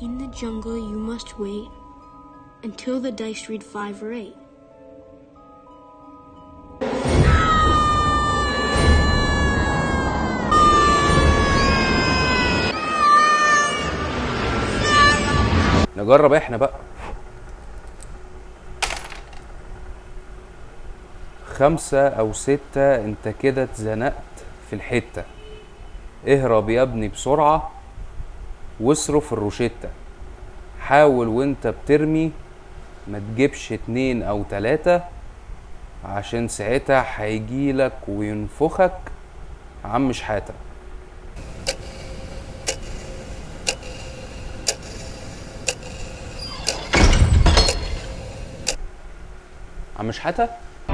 In the jungle, you must wait until the dice read five or eight. نجرب احنا بقى خمسة أو ستة أنت كده اتزنقت في الحتة اهرب يا ابني بسرعة واصرف الروشتة حاول وانت بترمي ما تجيبش اتنين أو تلاتة عشان ساعتها هيجيلك وينفخك عم شحاتة عم شحاتة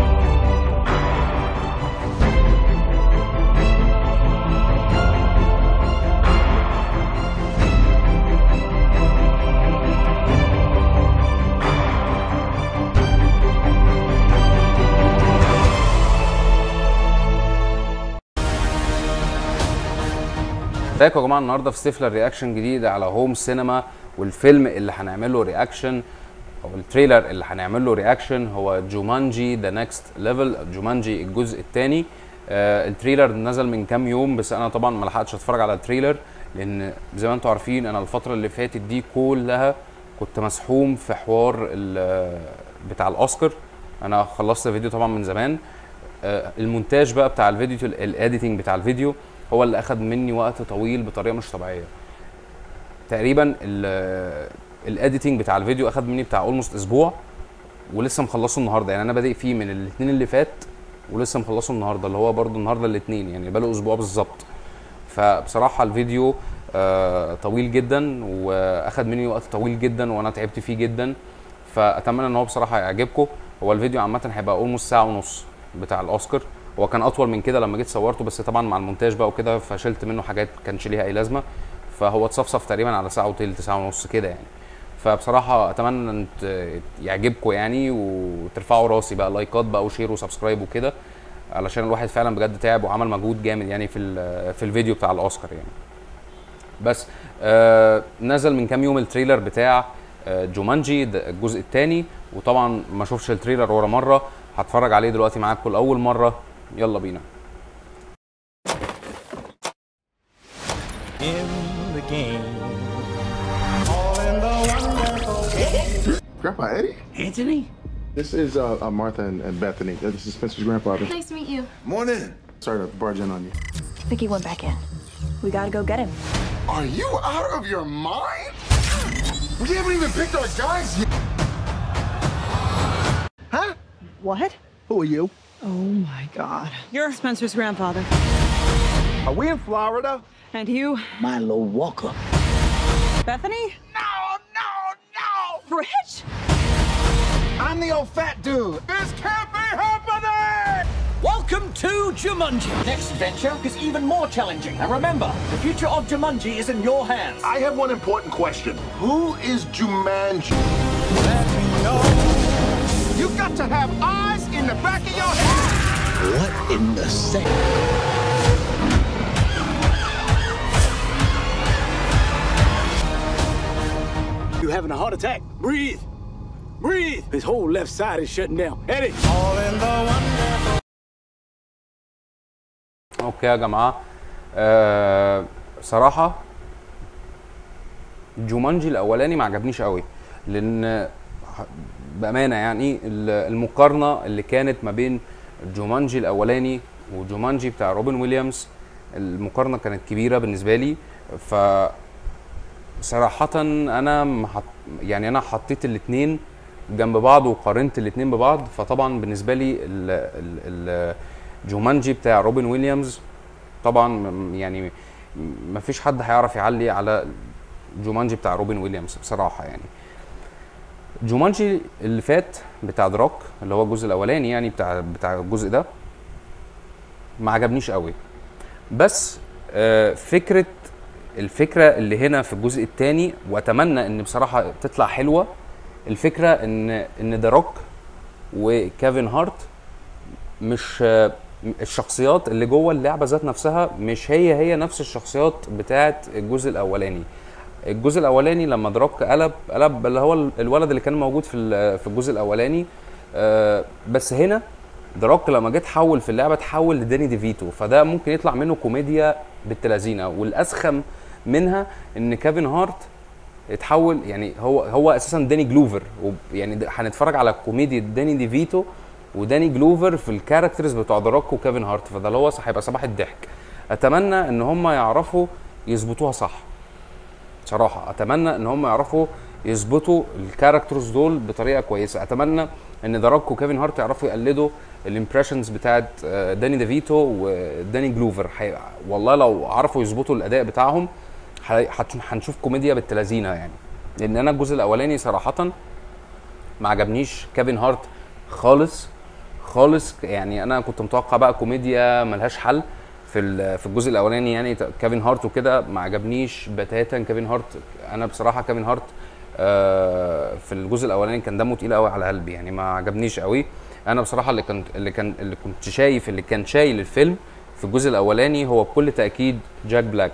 ازيكم يا جماعه النهارده في ستيفلر رياكشن جديد على هوم سينما والفيلم اللي هنعمل له رياكشن او التريلر اللي هنعمل له رياكشن هو جومانجي ذا نيكست ليفل جومانجي الجزء الثاني آه التريلر نزل من كام يوم بس انا طبعا ما لحقتش اتفرج على التريلر لان زي ما انتم عارفين انا الفتره اللي فاتت دي كلها كنت مسحوم في حوار ال- بتاع الاوسكار انا خلصت الفيديو طبعا من زمان آه، المونتاج بقى بتاع الفيديو الاديتنج بتاع الفيديو هو اللي اخد مني وقت طويل بطريقه مش طبيعيه تقريبا الاديتنج بتاع الفيديو اخد مني بتاع اولموست اسبوع ولسه مخلصه النهارده يعني انا بادئ فيه من الاثنين اللي فات ولسه مخلصه النهارده اللي هو برضو النهارده الاثنين يعني بقاله اسبوع بالظبط فبصراحه الفيديو آه، طويل جدا واخد مني وقت طويل جدا وانا تعبت فيه جدا فاتمنى ان هو بصراحه يعجبكم هو الفيديو عامه هيبقى اولموست ساعه ونص بتاع الاوسكار هو كان اطول من كده لما جيت صورته بس طبعا مع المونتاج بقى وكده فشلت منه حاجات كانش ليها اي لازمه فهو اتصفصف تقريبا على ساعه وتلت ساعه ونص كده يعني فبصراحه اتمنى ان ت- يعجبكم يعني وترفعوا راسي بقى لايكات بقى وشير وسبسكرايب وكده علشان الواحد فعلا بجد تعب وعمل مجهود جامد يعني في ال- في الفيديو بتاع الاوسكار يعني بس آه نزل من كام يوم التريلر بتاع آه جومانجي ده الجزء الثاني وطبعا ما شوفش التريلر ولا مره هتفرج عليه دلوقتي معاكم لاول مره يلا بينا in the game. Grandpa Eddie? Anthony? This is uh, uh, Martha and, and Bethany. Uh, This is Spencer's grandfather. Nice to meet you. Morning. Sorry to barge in on you. Vicky went back in. We gotta go get him. Are you out of your mind? We haven't even picked our guys yet. Huh? What? Who are you? Oh my god. You're Spencer's grandfather. Are we in Florida? And you? Milo Walker. Bethany? No, no, no! Rich? I'm the old fat dude. This can't be happening! Welcome to Jumanji. Next venture is even more challenging. And remember, the future of Jumanji is in your hands. I have one important question. Who is Jumanji? You got to have eyes in the back of your head. What in the sand? You having a heart attack? Breathe. Breathe. His whole left side is shutting down. Eddie. اوكي يا جماعه آه صراحه جومانجي الاولاني ما عجبنيش قوي لان ح- بامانه يعني ال- المقارنه اللي كانت ما بين جومانجي الاولاني وجومانجي بتاع روبن ويليامز المقارنه كانت كبيره بالنسبه لي ف صراحة أنا محط يعني أنا حطيت الاتنين جنب بعض وقارنت الاتنين ببعض فطبعا بالنسبة لي ال ال ال جومانجي بتاع روبن ويليامز طبعا م- يعني م- مفيش حد هيعرف يعلي على جومانجي بتاع روبن ويليامز بصراحة يعني جومانجي اللي فات بتاع دروك اللي هو الجزء الأولاني يعني بتاع بتاع الجزء ده ما عجبنيش قوي بس آه، فكره الفكره اللي هنا في الجزء الثاني واتمنى ان بصراحه تطلع حلوه الفكره ان ان ذا روك وكيفن هارت مش آه، الشخصيات اللي جوه اللعبه ذات نفسها مش هي هي نفس الشخصيات بتاعه الجزء الاولاني الجزء الاولاني لما دروك قلب قلب اللي هو ال- الولد اللي كان موجود في ال- في الجزء الاولاني آه، بس هنا دروك لما جه تحول في اللعبه تحول لداني ديفيتو فده ممكن يطلع منه كوميديا بالتلازينه والاسخم منها ان كيفن هارت اتحول يعني هو هو اساسا داني جلوفر وب- يعني د- هنتفرج على كوميديا داني ديفيتو وداني جلوفر في الكاركترز بتوع دروك وكيفن هارت فده اللي هو هيبقى صباح الضحك اتمنى ان هم يعرفوا يظبطوها صح بصراحه اتمنى ان هم يعرفوا يظبطوا الكاركترز دول بطريقه كويسه اتمنى ان دراك وكيفن هارت يعرفوا يقلدوا الامبريشنز بتاعت آه، داني ديفيتو وداني جلوفر حي... والله لو عرفوا يظبطوا الاداء بتاعهم ح- هت- هنشوف كوميديا بالتلازينه يعني لان انا الجزء الاولاني صراحه ما عجبنيش كيفن هارت خالص خالص يعني انا كنت متوقع بقى كوميديا ملهاش حل في ال- في الجزء الاولاني يعني ت- كيفن هارت وكده ما عجبنيش بتاتا كيفن هارت انا بصراحه كيفن هارت آه، في الجزء الاولاني كان دمه تقيل قوي على قلبي يعني ما عجبنيش قوي انا بصراحه اللي كنت اللي كان اللي كنت شايف اللي كان شايل الفيلم في الجزء الاولاني هو بكل تاكيد جاك بلاك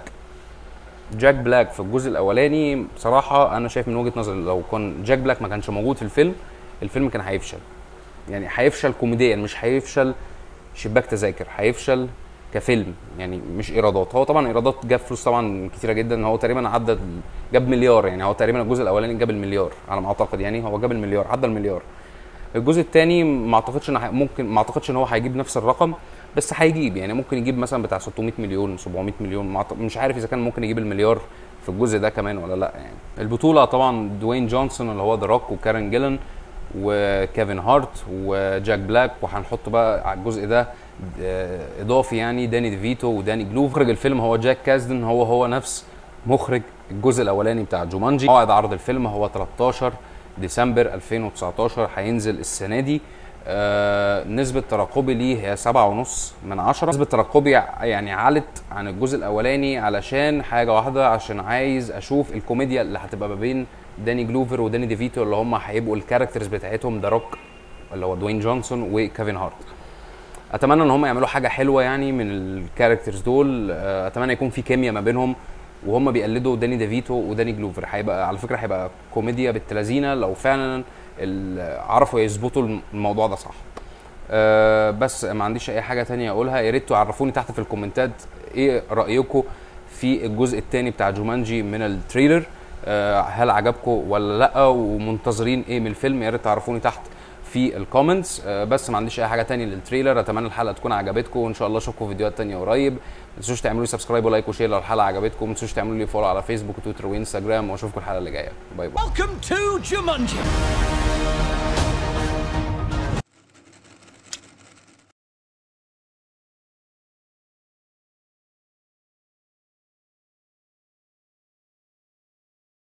جاك بلاك في الجزء الاولاني بصراحه انا شايف من وجهه نظري لو كان جاك بلاك ما كانش موجود في الفيلم الفيلم كان هيفشل يعني هيفشل كوميديا مش هيفشل شباك تذاكر هيفشل كفيلم يعني مش ايرادات هو طبعا ايرادات جاب فلوس طبعا كتيره جدا هو تقريبا عدى ال- جاب مليار يعني هو تقريبا الجزء الاولاني جاب المليار على ما اعتقد يعني هو جاب المليار عدى المليار الجزء الثاني ما اعتقدش ان ح- ممكن ما اعتقدش ان هو هيجيب نفس الرقم بس هيجيب يعني ممكن يجيب مثلا بتاع 600 مليون 700 مليون ما أعت- مش عارف اذا كان ممكن يجيب المليار في الجزء ده كمان ولا لا يعني البطوله طبعا دوين جونسون اللي هو ذا روك وكارن جيلن وكيفن هارت وجاك بلاك وهنحط بقى على الجزء ده آه، اضافي يعني داني ديفيتو وداني جلوف مخرج الفيلم هو جاك كازدن هو هو نفس مخرج الجزء الاولاني بتاع جومانجي موعد عرض الفيلم هو 13 ديسمبر 2019 هينزل السنه دي آه نسبة ترقبي ليه هي سبعة ونص من عشرة نسبة ترقبي يعني علت عن الجزء الأولاني علشان حاجة واحدة عشان عايز أشوف الكوميديا اللي هتبقى ما بين داني جلوفر وداني ديفيتو اللي هم هيبقوا الكاركترز بتاعتهم ذا روك اللي هو دوين جونسون وكيفن هارت اتمنى ان هم يعملوا حاجه حلوه يعني من الكاركترز دول آه، اتمنى يكون في كيمياء ما بينهم وهم بيقلدوا داني ديفيتو وداني جلوفر هيبقى على فكره هيبقى كوميديا بالتلازينه لو فعلا ال- عرفوا يظبطوا الموضوع ده صح أه بس ما عنديش اي حاجه تانية اقولها يا ريت تعرفوني تحت في الكومنتات ايه رايكم في الجزء الثاني بتاع جومانجي من التريلر أه هل عجبكم ولا لا ومنتظرين ايه من الفيلم يا ريت تعرفوني تحت في الكومنتس أه بس ما عنديش اي حاجه تانية للتريلر اتمنى الحلقه تكون عجبتكم وان شاء الله اشوفكم فيديوهات تانية قريب ما تنسوش تعملوا لي سبسكرايب ولايك وشير لو الحلقه عجبتكم ما تنسوش تعملوا لي فولو على فيسبوك وتويتر وانستجرام واشوفكم الحلقه اللي جايه باي باي Welcome to Jumanji.